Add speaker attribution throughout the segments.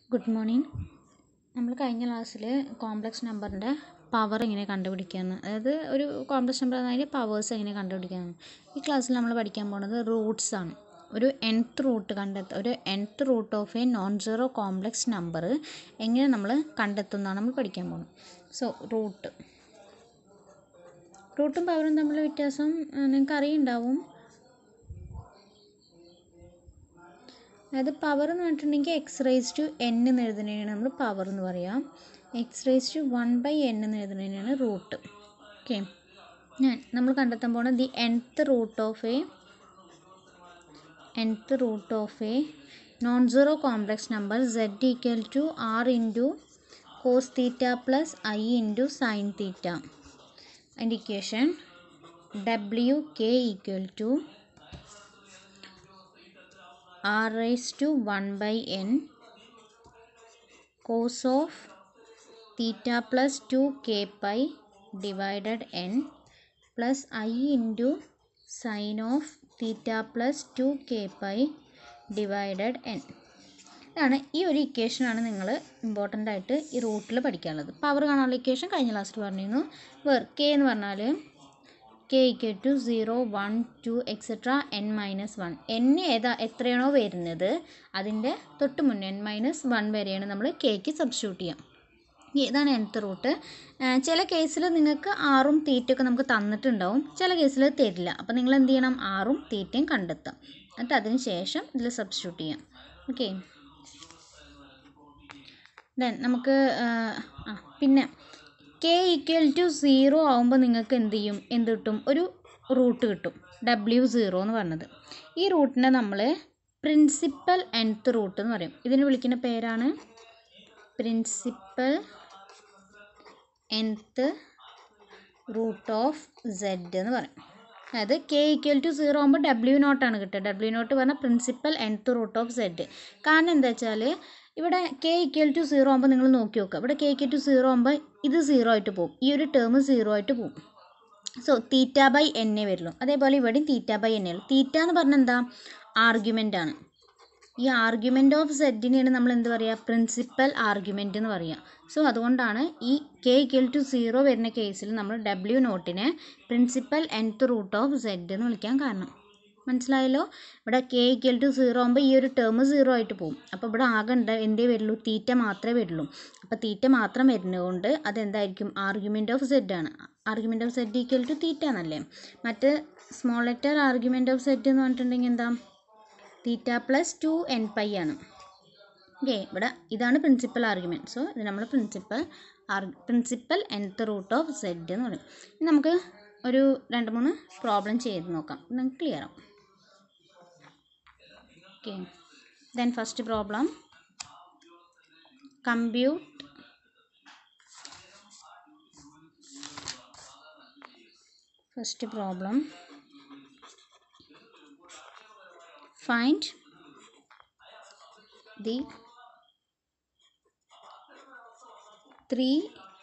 Speaker 1: good morning നമ്മൾ കഴിഞ്ഞ ക്ലാസ്സിൽ കോംപ്ലക്സ് നമ്പറിൻ്റെ പവർ എങ്ങനെ കണ്ടുപിടിക്കാമെന്ന് അതായത് ഒരു കോംപ്ലക്സ് നമ്പർ അതിൻ്റെ പവേഴ്സ് എങ്ങനെ കണ്ടുപിടിക്കാമെന്ന് ഈ ക്ലാസ്സിൽ നമ്മൾ പഠിക്കാൻ പോകുന്നത് റൂട്ട്സ് ആണ് ഒരു nth റൂട്ട് കണ്ടെത്തുക ഒരു nth root of a non zero complex number എങ്ങനെ നമ്മൾ കണ്ടെത്തുന്നതാണ് നമ്മൾ പഠിക്കാൻ പോകുന്നത് സോ റൂട്ട് റൂട്ടും പവറും തമ്മിലുള്ള വ്യത്യാസം നിങ്ങൾക്ക് അറിയുണ്ടാവും അതായത് പവർ എന്ന് പറഞ്ഞിട്ടുണ്ടെങ്കിൽ എക്സ് റേസ് ടു എൻ എന്ന് എഴുതുന്നതിനാണ് നമ്മൾ പവർ എന്ന് പറയാം x raise to one by n എന്ന് എഴുതുന്നതിനാണ് റൂട്ട് ഓക്കെ ഞാൻ നമ്മൾ കണ്ടെത്താൻ പോകുന്നത് the nth root of a nth root of a non zero complex number z equal to r into cos theta plus I into sine theta അതിൻ്റെ equation ഡബ്ല്യു k equal to r raised to 1 by n cos of theta plus 2 k pi divided n plus i into sin of theta plus 2 k pi divided n ഇതാണ് ഈ ഒരു ഇക്വേഷനാണ് നിങ്ങൾ important ആയിട്ട് ഈ റൂട്ടിൽ പഠിക്കാനുള്ളത് പവർ കാണാനുള്ള ഇക്വേഷൻ കഴിഞ്ഞ ക്ലാസ്സിൽ പറഞ്ഞിരുന്നു വേർ കെ എന്ന് പറഞ്ഞാൽ k equal to zero one two etcetera n minus one n ഏതാ എത്രയാണോ വരുന്നത് അതിൻ്റെ തൊട്ട് മുന്നേ എൻ മൈനസ് വൺ വരെയാണ് നമ്മൾ കെക്ക് സബ്സ്റ്റിറ്റ്യൂട്ട് ചെയ്യാം ഇതാണ് nth റൂട്ട് ചില കേസിൽ നിങ്ങൾക്ക് ആറും തീറ്റയൊക്കെ നമുക്ക് തന്നിട്ടുണ്ടാവും ചില കേസിൽ തരില്ല അപ്പോൾ നിങ്ങൾ എന്ത് ചെയ്യണം ആറും തീറ്റയും കണ്ടെത്താം എന്നിട്ട് അതിന് ശേഷം ഇതിൽ സബ്സ്റ്റിറ്റ്യൂട്ട് ചെയ്യാം ഓക്കെ ദെൻ നമുക്ക് ആ പിന്നെ കെ ഈക്വൽ ടു സീറോ ആകുമ്പോൾ നിങ്ങൾക്ക് എന്ത് ചെയ്യും എന്ത് കിട്ടും ഒരു റൂട്ട് കിട്ടും ഡബ്ല്യു സീറോ എന്ന് പറഞ്ഞത് ഈ റൂട്ടിനെ നമ്മൾ പ്രിൻസിപ്പൽ nth റൂട്ട് എന്ന് പറയും ഇതിന് വിളിക്കുന്ന പേരാണ് principal nth root of z എന്ന് പറയും അതായത് കെ ഈക്വൽ ടു സീറോ ആകുമ്പോൾ ഡബ്ല്യു നോട്ടാണ് കിട്ടുക ഡബ്ല്യു നോട്ട് പറഞ്ഞാൽ principal nth root of z കാരണം എന്താ വെച്ചാൽ ഇവിടെ കെ ഈക്വൽ ടു സീറോ ആകുമ്പോൾ നിങ്ങൾ നോക്കി നോക്കുക ഇവിടെ കെ ഈക്വൽ ടു സീറോ ആകുമ്പോൾ ഇത് സീറോ ആയിട്ട് പോകും ഈ ഒരു ടേം സീറോ ആയിട്ട് പോകും സോ തീറ്റ ബൈ എന്നെ വരുള്ളൂ അതേപോലെ ഇവിടെയും തീറ്റ ബൈ എന്നെ ഉള്ളൂ തീറ്റ എന്ന് പറഞ്ഞാൽ എന്താ ആർഗ്യുമെൻ്റ് ആണ് ഈ ആർഗ്യുമെൻ്റ് ഓഫ് സെഡിനെയാണ് നമ്മൾ എന്ത് പറയുക പ്രിൻസിപ്പൽ ആർഗ്യുമെൻ്റ് എന്ന് പറയുക സോ അതുകൊണ്ടാണ് ഈ കെ ഈക്വൽ ടു സീറോ വരുന്ന കേസിൽ നമ്മൾ ഡബ്ല്യു നോട്ടിനെ principal nth root of z എന്ന് വിളിക്കാൻ കാരണം മനസ്സിലായല്ലോ ഇവിടെ കെ ഈക്വൽ ടു സീറോ ആകുമ്പോൾ ഈ ഒരു ടേം സീറോ ആയിട്ട് പോകും അപ്പോൾ ഇവിടെ ആകെ ഉണ്ട് എന്തേ വരുള്ളൂ തീറ്റ മാത്രമേ വരുള്ളൂ അപ്പോൾ തീറ്റ മാത്രം വരുന്നതുകൊണ്ട് അതെന്തായിരിക്കും ആർഗ്യുമെൻ്റ് ഓഫ് സെഡ് ആണ് argument of z equal to theta എന്നല്ലേ മറ്റ് small letter argument of z എന്ന് പറഞ്ഞിട്ടുണ്ടെങ്കിൽ എന്താ theta plus two n pi ആണ് ഓക്കെ ഇവിടെ ഇതാണ് പ്രിൻസിപ്പൽ ആർഗ്യുമെൻറ്റ് സോ ഇത് നമ്മൾ principal r principal nth root of z എന്ന് പറയും ഇനി നമുക്ക് ഒരു രണ്ട് മൂന്ന് പ്രോബ്ലം ചെയ്ത് നോക്കാം നിങ്ങൾക്ക് ക്ലിയർ ആവും okay then first problem compute first problem find the three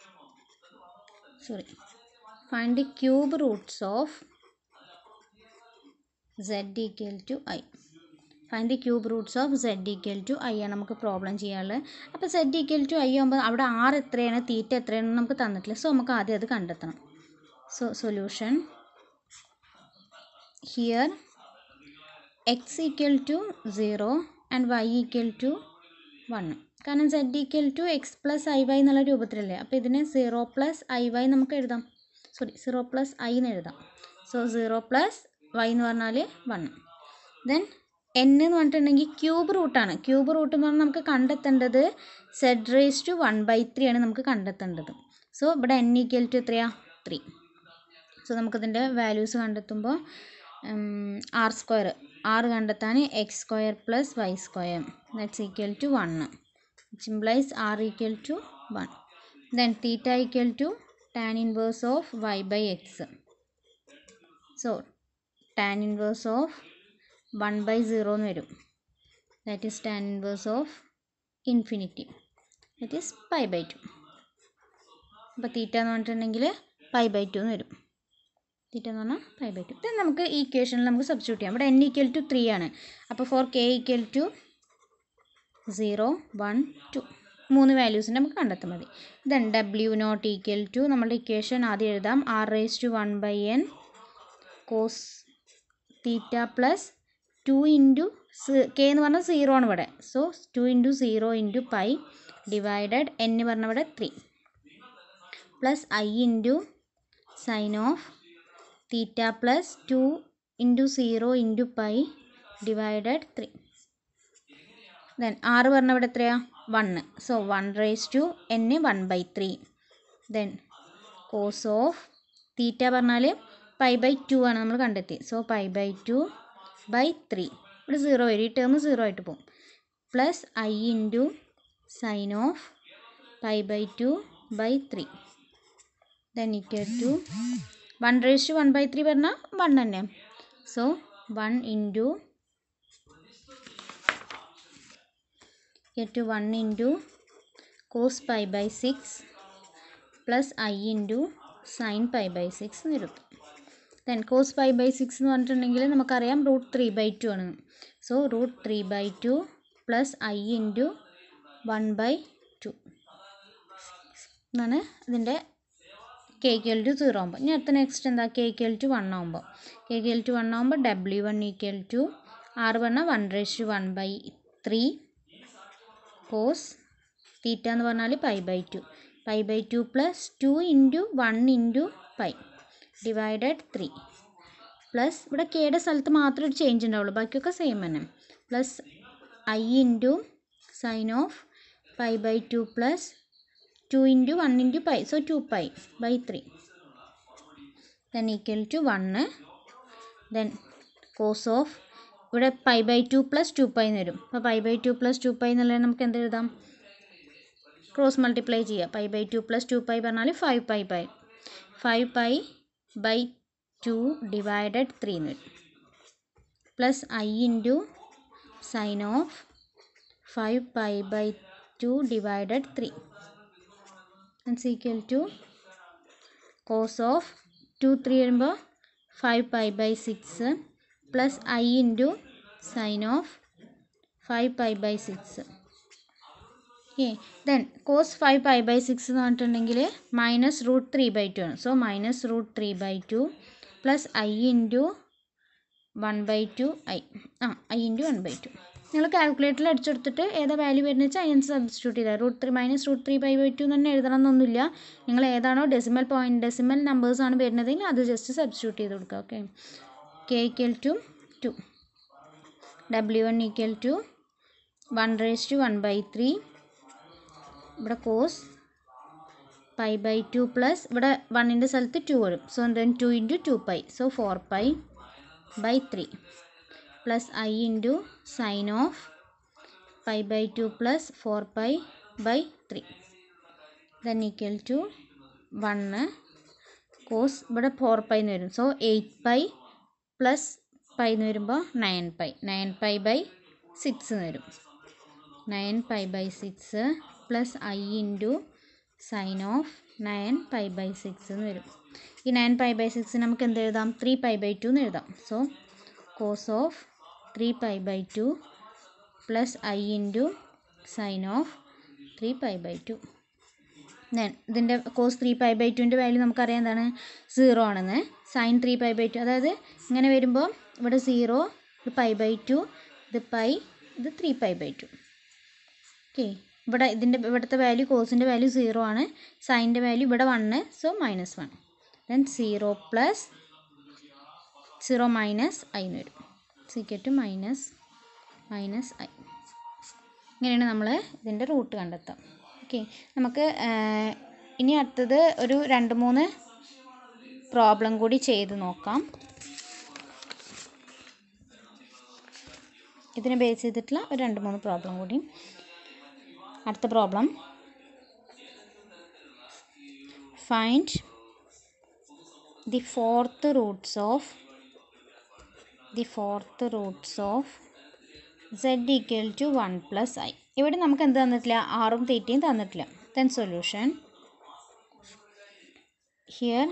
Speaker 1: sorry find the cube roots of z equal to i find the cube roots of z equal to i ആണ് നമുക്ക് problem ചെയ്യാനുള്ളത് അപ്പോൾ Z equal to I ആകുമ്പോൾ അവിടെ R എത്രയാണ് തീറ്റ എത്രയാണെന്ന് നമുക്ക് തന്നിട്ടില്ല സോ നമുക്ക് ആദ്യം അത് കണ്ടെത്തണം so solution here x equal to zero and y equal to one കാരണം z equal to x plus i y എന്നുള്ള രൂപത്തിലല്ലേ അപ്പോൾ ഇതിനെ സീറോ പ്ലസ് ഐ വൈ നമുക്ക് എഴുതാം സോറി സീറോ പ്ലസ് ഐ എന്ന് എഴുതാം സോ സീറോ പ്ലസ് വൈ എന്ന് പറഞ്ഞാൽ വൺ ദെൻ എൻ എന്ന് പറഞ്ഞിട്ടുണ്ടെങ്കിൽ ക്യൂബ് റൂട്ടാണ് ക്യൂബ് റൂട്ട് എന്ന് പറഞ്ഞാൽ നമുക്ക് കണ്ടെത്തേണ്ടത് z raise to one by three ആണ് നമുക്ക് കണ്ടെത്തേണ്ടത് സോ ഇവിടെ എൻ ഈക്വൽ ടു എത്രയാ ത്രീ സോ നമുക്കിതിൻ്റെ വാല്യൂസ് കണ്ടെത്തുമ്പോൾ ആർ സ്ക്വയർ ആർ കണ്ടെത്താൻ x square plus y square that's equal to one which implies r equal to one then theta equal to tan inverse of y by x so tan inverse of one by zero എന്ന് വരും that is tan inverse of infinity that is pi by two അപ്പോൾ theta എന്ന് പറഞ്ഞിട്ടുണ്ടെങ്കിൽ pi by two എന്ന് വരും തീറ്റ എന്ന് പറഞ്ഞാൽ pi by two then നമുക്ക് ഈ ഇക്വേഷനിൽ നമുക്ക് സബ്സ്റ്റിറ്റ്യൂട്ട് ചെയ്യാം ഇവിടെ എൻ ഈക്വൽ ടു ത്രീ ആണ് അപ്പോൾ four k equal to zero one two മൂന്ന് വാല്യൂസിൻ്റെ നമുക്ക് കണ്ടെത്താൻ മതി ദെൻ ഡബ്ല്യു നോട്ട് ഈക്വൽ ടു നമ്മുടെ ഇക്വേഷൻ ആദ്യം എഴുതാം r raise to one by n cos theta plus two into k എന്ന് പറഞ്ഞാൽ സീറോ ആണ് ഇവിടെ so two into zero into pi divided n പറഞ്ഞ ഇവിടെ three plus I into sine of theta plus two into zero into pi divided three then r പറഞ്ഞ ഇവിടെ എത്രയാ one so one raise to n one by three then cos of theta പറഞ്ഞാൽ pi by two ആണ് നമ്മൾ കണ്ടെത്തി so pi by two by three ഇവിടെ zero വരും ഈ ടേം സീറോ ആയിട്ട് പോകും plus I into sine of pi by two by three then equal to one raise to one by three പറഞ്ഞാൽ one തന്നെ so one into two one into cos pi by six plus I into sine pi by six നിരുത്തും then cos pi by six എന്ന് പറഞ്ഞിട്ടുണ്ടെങ്കിൽ നമുക്കറിയാം root three by two ആണ് so root three by two plus I into one by two എന്നാണ് ഇതിൻ്റെ K equal to zero ആകുമ്പോൾ ഇനി അടുത്ത നെക്സ്റ്റ് എന്താ കെ ക്വൽ ടു വൺ ആകുമ്പോൾ കെ ക്വൽ ടു വൺ ആകുമ്പോൾ ഡബ്ല്യു വൺ ഈക്വൽ ടു ആറ് പറഞ്ഞാൽ one raise to one by three cos theta എന്ന് പറഞ്ഞാൽ pi by two pi by two plus two into one into pi divided three plus ഇവിടെ കെയുടെ സ്ഥലത്ത് മാത്രമേ ഒരു ചേഞ്ച് ഉണ്ടാവുള്ളൂ ബാക്കിയൊക്കെ സെയിം തന്നെ plus I into sine of pi by two plus two into one into pi so two pi by three then equal to one then cos of ഇവിടെ pi by two plus two pi എന്ന് വരും അപ്പോൾ pi by two plus two pi എന്നുള്ളത് നമുക്ക് എന്ത് എഴുതാം cross multiply ചെയ്യുക pi by two plus two pi പറഞ്ഞാൽ five pi pi five pi by two divided three എന്ന് വരും plus I into sine of five pi by two divided three it's equal to cos of two three വരുമ്പോൾ five pi by six plus I into sine of five pi by six okay then cos five pi by six എന്ന് പറഞ്ഞിട്ടുണ്ടെങ്കിൽ minus root three by two ആണ് so minus root three by two plus I into one by two i ആ i into one by two നിങ്ങൾ കാൽക്കുലേറ്ററിൽ അടിച്ചെടുത്തിട്ട് ഏതാ value വരുന്നത് വെച്ചാൽ അതിനനുസരിച്ച് സബ്സ്റ്റിറ്റ്യൂട്ട് ചെയ്താൽ root three minus root three by by two തന്നെ എഴുതണം എന്നൊന്നുമില്ല നിങ്ങൾ ഏതാണോ ഡെസിമൽ പോയിൻറ്റ് ഡെസിമൽ നമ്പേഴ്സാണ് വരുന്നതെങ്കിൽ അത് ജസ്റ്റ് സബ്സ്റ്റിറ്റ്യൂട്ട് ചെയ്ത് കൊടുക്കുക okay k equal to two ഡബ്ല്യു one equal to one raise to one by three ഇവിടെ cos pi by two plus ഇവിടെ വണ്ണിൻ്റെ സ്ഥലത്ത് ടു വരും so then two into two pi so four pi by three plus I into sine of pi by two plus four pi by three then equal to one cos ഇവിടെ four pi എന്ന് വരും so eight pi plus pi എന്ന് വരുമ്പോൾ nine pi nine pi by six എന്ന് വരും nine pi by six plus I into sine of nine pi by six എന്ന് വരും ഈ നയൻ പൈ ബൈ സിക്സ് നമുക്ക് എന്ത് എഴുതാം ത്രീ പൈ ബൈ ടു എന്ന് എഴുതാം so cos of three pi by two plus I into sine of three pi by two then ഇതിൻ്റെ cos three pi by ടുവിൻ്റെ വാല്യൂ നമുക്കറിയാം എന്താണ് സീറോ ആണെന്ന് sine three pi by two അതായത് ഇങ്ങനെ വരുമ്പോൾ ഇവിടെ സീറോ ഇത് പൈ ബൈ ടു ഇത് പൈ ഇത് three pi by two okay ഇവിടെ ഇതിൻ്റെ ഇവിടുത്തെ വാല്യൂ കോസിൻ്റെ വാല്യൂ സീറോ ആണ് സൈൻ്റെ വാല്യൂ ഇവിടെ one so minus one then zero plus zero minus i എന്ന് വരും z equal to minus minus i ഇങ്ങനെയാണ് നമ്മൾ ഇതിൻ്റെ റൂട്ട് കണ്ടെത്താം ഓക്കെ നമുക്ക് ഇനി അടുത്തത് ഒരു രണ്ട് മൂന്ന് പ്രോബ്ലം കൂടി ചെയ്ത് നോക്കാം ഇതിനെ ബേസ് ചെയ്തിട്ടുള്ള ഒരു രണ്ട് മൂന്ന് പ്രോബ്ലം കൂടി അടുത്ത problem find the fourth roots of the fourth roots of z equal to one plus i ഇവിടെ നമുക്ക് എന്ത് തന്നിട്ടില്ല ആറും തീറ്റയും തന്നിട്ടില്ല then solution here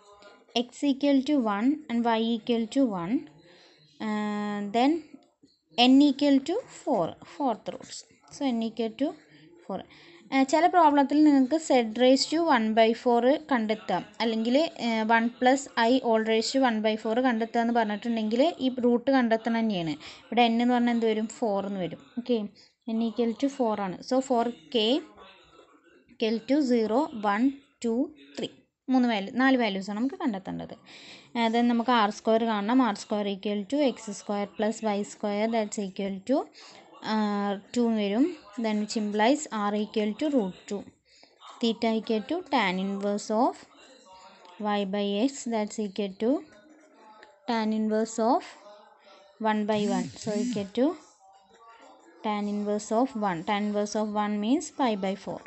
Speaker 1: x equal to one and y equal to one then n equal to four fourth roots so n equal to four ചില പ്രോബ്ലത്തിൽ നിങ്ങൾക്ക് z raise to one by four കണ്ടെത്താം അല്ലെങ്കിൽ one plus i all raise to one by four കണ്ടെത്തുക എന്ന് പറഞ്ഞിട്ടുണ്ടെങ്കിൽ ഈ root കണ്ടെത്തണം തന്നെയാണ് ഇവിടെ എൻ എന്ന് പറഞ്ഞാൽ എന്ത് വരും ഫോർ എന്ന് വരും okay n equal to four ആണ് so four k equal to zero one two three മൂന്ന് വാല്യൂ നാല് വാല്യൂസാണ് നമുക്ക് കണ്ടെത്തേണ്ടത് ദെൻ നമുക്ക് ആർ സ്ക്വയർ കാണണം r square equal to x square plus y square that's equal to two വരും then which implies r equal to root two theta equal to tan inverse of y by x that's equal to tan inverse of one by one so equal to tan inverse of one tan inverse of one means pi by four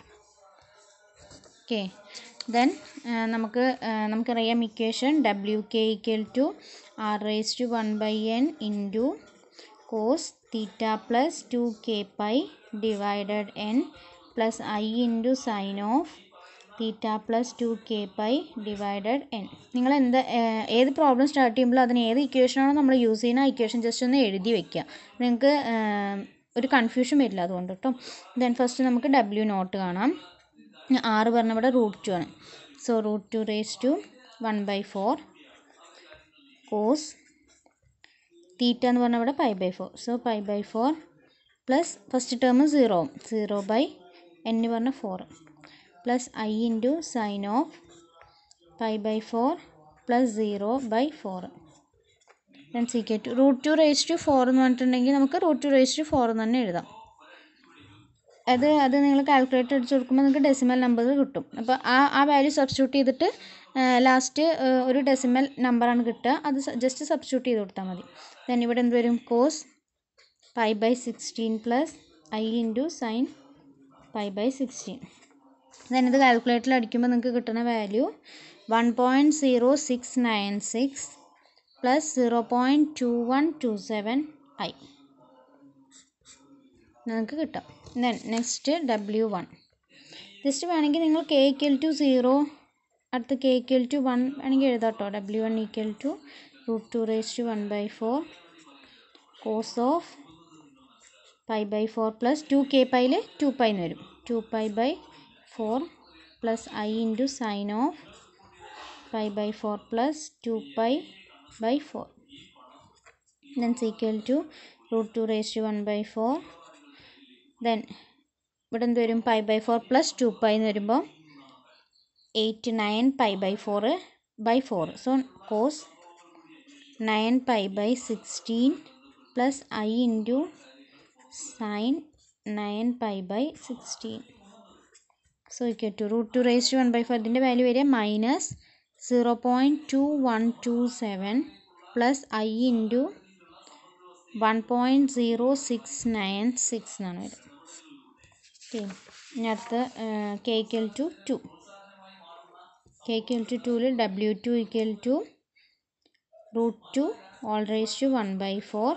Speaker 1: okay then നമുക്ക് നമുക്കറിയാം equation ഡബ്ല്യു k equal to r raise to one by n into cos theta plus two k pi divided n plus I into sine of theta plus two k pi divided n നിങ്ങൾ എന്താ ഏത് problem start ചെയ്യുമ്പോഴും അതിന് ഏത് ഇക്വേഷനാണോ നമ്മൾ use ചെയ്യുന്ന ആ equation just ഒന്ന് എഴുതി വെക്കുക നിങ്ങൾക്ക് ഒരു കൺഫ്യൂഷൻ വരില്ല അതുകൊണ്ട് കേട്ടോ ദെൻ ഫസ്റ്റ് നമുക്ക് ഡബ്ല്യു നോട്ട് കാണാം ആറ് പറഞ്ഞ ഇവിടെ റൂട്ട് ടു ആണ് so root two raise to one by four cos theta എന്ന് പറഞ്ഞാൽ ഇവിടെ pi by four so pi by four plus first term zero zero by N പറഞ്ഞ four plus I into sine of pi by four plus zero by four then സീക്കറ്റ് root two raise to four എന്ന് പറഞ്ഞിട്ടുണ്ടെങ്കിൽ നമുക്ക് root two raise to four എന്ന് തന്നെ എഴുതാം അത് അത് നിങ്ങൾ കാൽക്കുലേറ്റർ അടിച്ച് കൊടുക്കുമ്പോൾ നിങ്ങൾക്ക് ഡെസിമൽ നമ്പർ കിട്ടും അപ്പോൾ ആ ആ വാല്യൂ സബ്സ്റ്റിറ്റ്യൂട്ട് ചെയ്തിട്ട് ലാസ്റ്റ് ഒരു ഡെസിമൽ നമ്പറാണ് കിട്ടുക അത് ജസ്റ്റ് സബ്സ്റ്റിറ്റ്യൂട്ട് ചെയ്ത് കൊടുത്താൽ മതി ദെൻ ഇവിടെ എന്ത് വരും cos pi by sixteen plus I into sine pi by sixteen then ഇത് കാൽക്കുലേറ്ററിൽ അടിക്കുമ്പോൾ നിങ്ങൾക്ക് കിട്ടുന്ന value one point zero six nine six plus zero point two one two seven I നിങ്ങൾക്ക് കിട്ടും then next W one just വേണമെങ്കിൽ നിങ്ങൾ K equal to zero അടുത്ത് കെ ഈക്വൽ ടു വൺ വേണമെങ്കിൽ എഴുതാം കേട്ടോ W one equal to root two raise to one by four cos of pi by four plus two K പൈയിൽ two pi എന്ന് വരും two pi by four plus I into sine of pi by four plus two pi by four then is equal to root two raise to one by four then ഇവിടെ എന്ത് വരും pi by four plus two pi എന്ന് വരുമ്പോൾ eight nine pi by four by four so cos nine pi by sixteen plus I into sine nine pi by sixteen so equal to root two raise to one by four ഇതിൻ്റെ value വരിക minus zero point two one two seven plus I into one point zero six nine six എന്നാണ് വരിക okay ഇനി അടുത്ത് K equal to two K equal to ടുവിൽ W two equal to root two all raise to one by four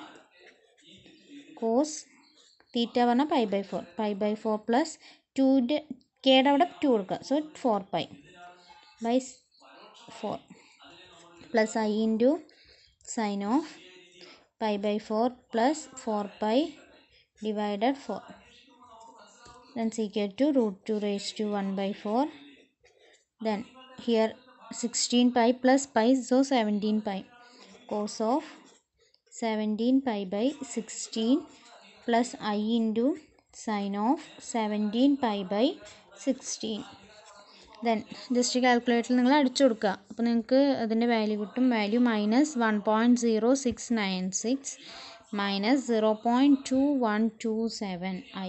Speaker 1: cos theta പറഞ്ഞാൽ pi by four pi by four plus ടുവിൻ്റെ കെയുടെ അവിടെ two കൊടുക്കുക so four pi by four plus I into sine of pi by four plus four pi divided four then is equal to root 2 raised to 1 by 4 then here 16 pi plus pi so 17 pi cos of 17 pi by 16 plus i into sine of 17 pi by 16 then just കാൽക്കുലേറ്ററിൽ നിങ്ങൾ അടിച്ചു കൊടുക്കുക അപ്പോൾ നിങ്ങൾക്ക് അതിൻ്റെ value കിട്ടും value minus one point zero six nine six minus zero point two one two seven I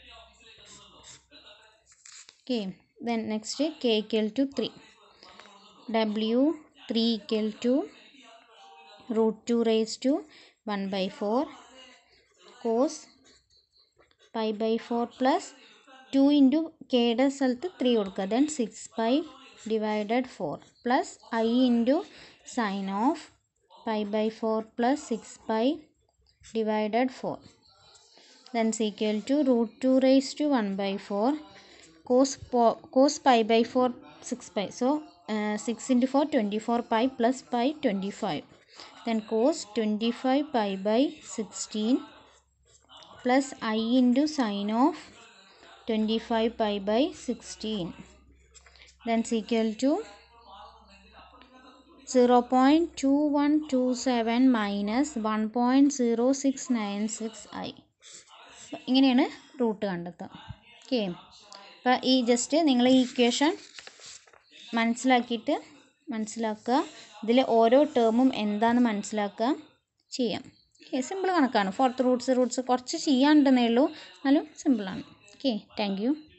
Speaker 1: okay then next k equal to 3 w 3 equal to root 2 raised to 1 by 4 cos pi by 4 plus 2 into കെയുടെ സ്ഥലത്ത് three കൊടുക്കുക then six pi divided four plus I into sine of pi by four plus six pi divided four then is equal to root two raise to one by four cos po cos pi by 4 6 pi so uh, 6 into 4 24 pi plus pi 25 then cos 25 pi by 16 plus I into sine of twenty five pi by sixteen then equal to zero point two one two seven minus one point zero six nine six I ഇങ്ങനെയാണ് root കണ്ടെത്തുക okay അപ്പോൾ ഈ just നിങ്ങൾ ഈ equation മനസ്സിലാക്കിയിട്ട് മനസ്സിലാക്കുക ഇതിൽ ഓരോ ടേമും എന്താണെന്ന് മനസ്സിലാക്കുക ചെയ്യാം ഓക്കെ സിമ്പിൾ കണക്കാണ് ഫോർത്ത് റൂട്ട്സ് റൂട്ട്സ് കുറച്ച് ചെയ്യാനുണ്ടെന്നേ ഉള്ളൂ എന്നാലും സിമ്പിളാണ് ഓക്കെ താങ്ക് യു